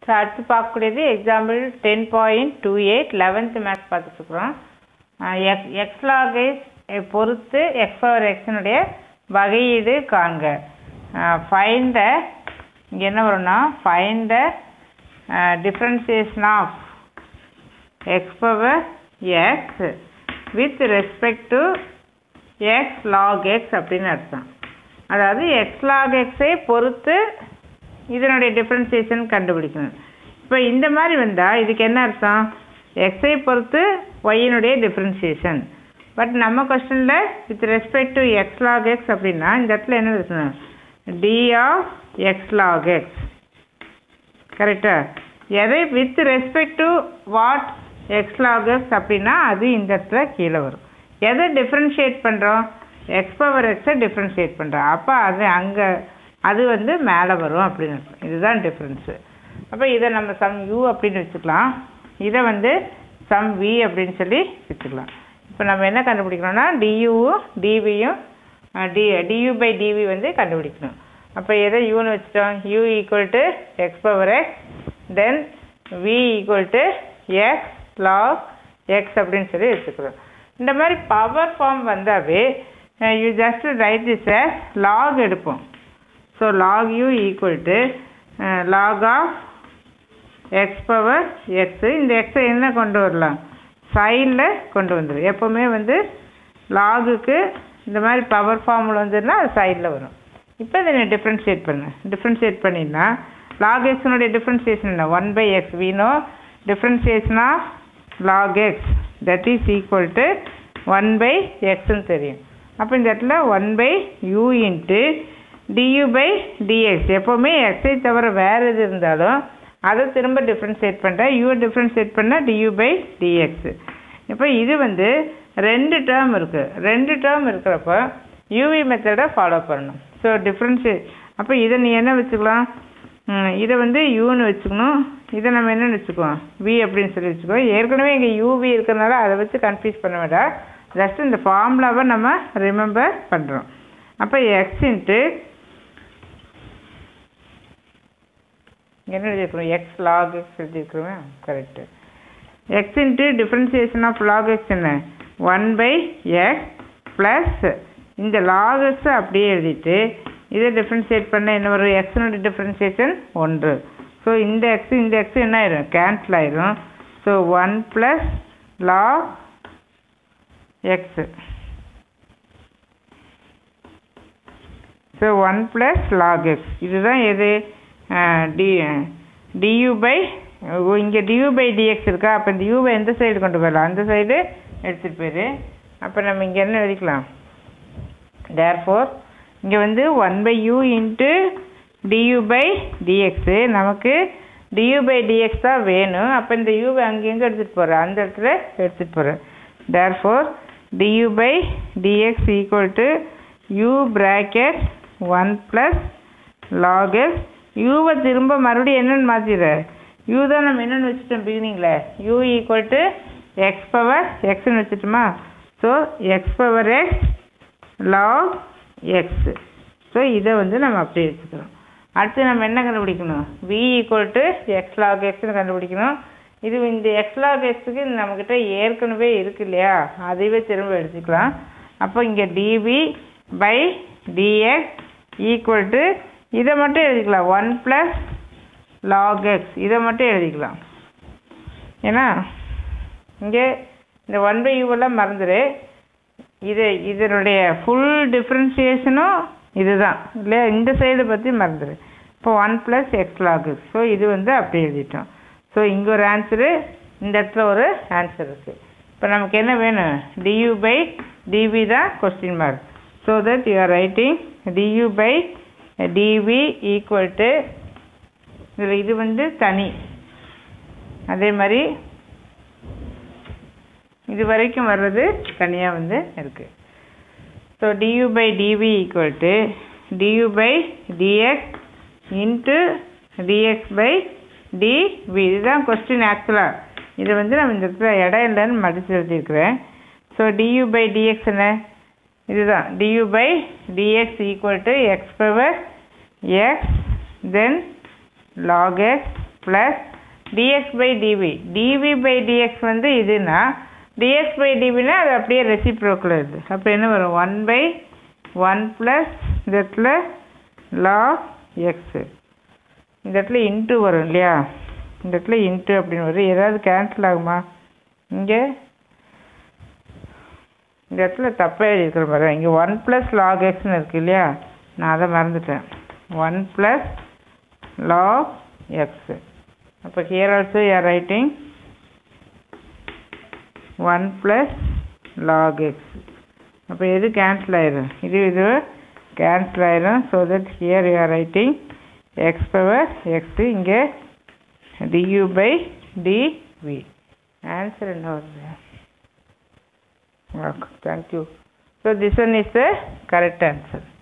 So அடுத்து பார்க்கக்கூடியது example ten point two eight eleventh maths பார்த்துட்ருக்குறோம் எக்ஸ் எக்ஸ் லாகேஸ் பொறுத்து எக்ஸ் பவர் எக்ஸினுடைய வகையீடு காண்க ஃபைன் த இங்கே என்ன வரும்னா fine the differentiation of x power x with respect to x log x அப்படின்னு அர்த்தம் அதாவது எக்ஸ் லாக் எக்ஸை பொறுத்து இதனுடைய டிஃப்ரென்சியேஷன் கண்டுபிடிக்கணும் இப்போ இந்த மாதிரி வந்தால் இதுக்கு என்ன அர்த்தம் எக்ஸை பொறுத்து ஒய்யினுடைய டிஃப்ரென்சியேஷன் பட் நம்ம கொஸ்டினில் with respect to x log x அப்படின்னா இந்த இடத்துல என்ன இருக்கணும் d of x log x கரெக்டாக எதை with respect to what x log x அப்படின்னா அது இந்த இடத்துல கீழே வரும் எதை டிஃப்ரென்ஷியேட் பண்ணுறோம் எக்ஸ் பவர் எக்ஸை டிஃப்ரென்ஷியேட் பண்ணுறோம் அப்போ அது அங்கே அது வந்து மேலே வரும் அப்படின்னு அர்த்தம். இதுதான் டிஃப்ரென்ஸு அப்போ இதை நம்ம சம் யூ அப்படின்னு வச்சுக்கலாம் இதை வந்து சம் வி அப்படின்னு சொல்லி வச்சுக்கலாம் இப்போ நம்ம என்ன கண்டுபிடிக்கணும்னா டியூவும் டிவியும் டி டியூ பை டிவி வந்து கண்டுபிடிக்கணும் அப்போ எதை யூன்னு வச்சுட்டோம் u equal to x power x then v equal to x log x அப்படின்னு சொல்லி வச்சுக்கிறோம் இந்த மாதிரி பவர் ஃபார்ம் வந்தாவே you just write this log எடுப்போம் so log u equal to log of x power x இந்த எக்ஸை என்ன கொண்டு வரலாம் சைடில் கொண்டு வந்துடும் எப்போவுமே வந்து லாகுக்கு இந்த மாதிரி பவர் ஃபார்முலா வந்துன்னா அது சைடில் வரும் இப்போ இதை நீ டிஃப்ரென்ஷியேட் பண்ணு டிஃப்ரென்ஷியேட் பண்ணினா லாக் எக்ஸினுடைய டிஃப்ரென்ஷியேஷன் என்ன ஒன் பை எக்ஸ் வீணோ differentiation of log x that is equal to one by எக்ஸ்ன்னு தெரியும் அப்போ இந்த இடத்துல one by u into du by dx எப்போவுமே எக்ஸை தவிர வேறு எது இருந்தாலும் அதை திரும்ப டிஃப்ரென்ஷியேட் பண்ணுறேன் யூ டிஃப்ரென்ஷியேட் பண்ணால் டியூ பை டிஎக்ஸ் இப்போ இது வந்து ரெண்டு டேர்ம் இருக்குது ரெண்டு டேர்ம் இருக்கிறப்ப யூவி மெத்தடை ஃபாலோ பண்ணணும் ஸோ டிஃப்ரென்ஷியேட் அப்போ இதை நீ என்ன வச்சுக்கலாம் ம், இதை வந்து யூன்னு வச்சுக்கணும் இதை நம்ம என்னன்னு வச்சுக்குவோம் வி அப்படின்னு சொல்லி வச்சுக்குவோம் ஏற்கனவே இங்கே யூவி இருக்கிறனால அதை வச்சு கன்ஃபியூஸ் பண்ண வேண்டாம் ஜஸ்ட் இந்த ஃபார்முலாவை நம்ம ரிமெம்பர் பண்ணுறோம் அப்போ எக்ஸ் இன்ட்டு என்ன எழுதியிருக்கிறோம் எக்ஸ் லாக் எக்ஸ் எழுதியிருக்கிறோமே correct x into differentiation of log x என்ன ஒன் பை எக்ஸ் ப்ளஸ் இந்த லாக் எக்ஸை அப்படியே எழுதிட்டு இதை டிஃப்ரென்ஷியேட் பண்ண என்ன வரும் எக்ஸினுடைய டிஃப்ரென்சியேஷன் ஒன்று ஸோ இந்த எக்ஸ் இந்த எக்ஸ் என்ன ஆயிரும் கேன்சல் ஆயிரும் so one plus log x so one plus log x இதுதான் எது டி டியூ பை இங்கே டியூ பை டிஎக்ஸ் இருக்கா அப்போ இந்த யூவை எந்த சைடு கொண்டு போயிடலாம் அந்த சைடு எடுத்துகிட்டு போயிரு அப்போ நம்ம இங்கே என்ன எழுதிக்கலாம் தேர்ஃபோர் இங்கே வந்து one by u into du by dx நமக்கு டியூ பை டிஎக்ஸ் தான் வேணும் அப்போ இந்த யூவை அங்கே எங்கே எடுத்துகிட்டு போகிறேன் அந்த இடத்துல எடுத்துகிட்டு போகிறேன் therefore du by dx equal to u bracket one plus log x யூவை திரும்ப மறுபடியும் என்னென்னு மாற்றிடுற யூ தான் நம்ம என்னென்னு வச்சுட்டோம் பிகினிங்கில் u equal to x power எக்ஸ்னு வச்சுட்டோமா so x power x log x so இதை வந்து நம்ம அப்படியே வச்சுக்கிறோம் அடுத்து நம்ம என்ன கண்டுபிடிக்கணும் v equal to x log எக்ஸ்னு கண்டுபிடிக்கணும் இது இந்த எக்ஸ் லாக் எக்ஸுக்கு நம்மக்கிட்ட ஏற்கனவே இருக்கு இல்லையா அதைவே திரும்ப எடுத்துக்கலாம் அப்போ இங்கே dv by dx equal to இதை மட்டும் எழுதிக்கலாம் ஒன் ப்ளஸ் லாக் எக்ஸ் இதை மட்டும் எழுதிக்கலாம் ஏன்னா இங்கே இந்த ஒன் பை யூவெல்லாம் மறந்துடு இது இதனுடைய ஃபுல் டிஃப்ரென்சியேஷனும் இதுதான் இல்லையா இந்த சைடு பற்றி மறந்துடு இப்போ one plus x log so இது வந்து அப்படி எழுதிட்டோம் ஸோ இங்கே ஒரு ஆன்சரு இந்த இடத்துல ஒரு ஆன்சர் இருக்குது இப்போ நமக்கு என்ன வேணும் டியூ பை டிவி தான் question mark so that you are writing du by dv equal to இதில் இது வந்து தனி அதே மாதிரி இது வரைக்கும் வர்றது தனியாக வந்து இருக்குது so du by dv equal to du by dx into dx by dv இதுதான் கொஸ்டின் ஆக்சுவலாக இது வந்து நம்ம இந்த இடத்துல இடம் இல்லைன்னு மடித்து எழுதியிருக்கிறேன் ஸோ டியூ பை டிஎக்ஸ் என்ன இதுதான் du by dx equal to x power x then log x plus dx by dv dv by dx வந்து இதுனா டிஎக்ஸ் பை டிவினா அது அப்படியே ரெசிப்ரோக்கில் இது அப்போ என்ன வரும் ஒன் பை ஒன் ப்ளஸ் இந்த இடத்துல லாக் எக்ஸு இந்த இடத்துல இன்ட்டு வரும் இல்லையா இந்த இடத்துல இன்ட்டு அப்படின்னு வரும் ஏதாவது கேன்சல் ஆகுமா இங்கே இந்த இடத்துல தப்பாக எழுதியிருக்கிற மாதிரி இங்கே ஒன் ப்ளஸ் லாக் எக்ஸ்னு இருக்குது இல்லையா நான் அதை மறந்துட்டேன் ஒன் ப்ளஸ் லாக் எக்ஸு அப்போ here also you are writing one plus log x அப்போ எது கேன்சல் ஆயிரும் இது இது கேன்சல் ஆயிரும் so that here you are writing x power x இங்கே du by dv ஆன்சர் என்ன வருது okay thank you so this one is the correct answer